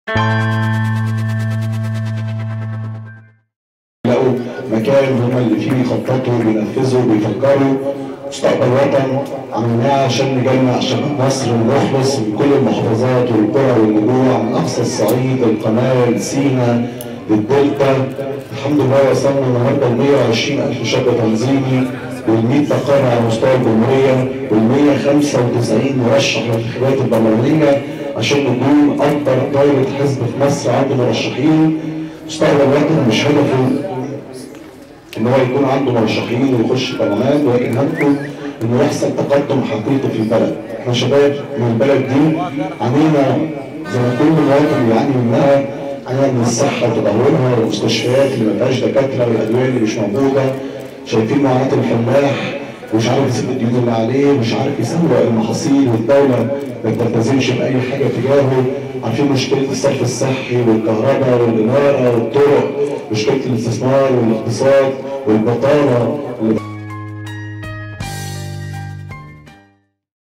لقوا مكان هم اللي فيه بيخططوا بينفذوا بيفكروا مستقبل وطن عملناه عشان نجمع شباب مصر ونخلص من كل المحافظات والقرى والنجوع من اقصى الصعيد القناه سينا للدلتا الحمد لله وصلنا النهارده ل 120 الف شاب تنظيمي وال 100 تقارير على مستوى الجمهوريه وال 195 مرشح للانتخابات البرلمانيه عشان نكون اكبر دايره حزب في مصر عنده مرشحين مستقبل الوطن مش هدفه ان هو يكون عنده مرشحين ويخش برلمان ولكن هدفه انه يحصل تقدم حقيقي في البلد. احنا شباب من البلد دي عانينا زي ما كل مواطن بيعاني منها عانينا من الصحه وتدهورها والمستشفيات اللي ما فيهاش دكاتره والادويه اللي مش موجوده شايفين معاناه الفلاح ومش عارف يسد الديون اللي عليه مش عارف يسوق المحاصيل والدوله ما بتلتزمش باي حاجه تجاهه عارفين مشكله الصرف الصحي والكهرباء والاناره والطرق مشكله الاستثمار والاقتصاد والبطاله اللي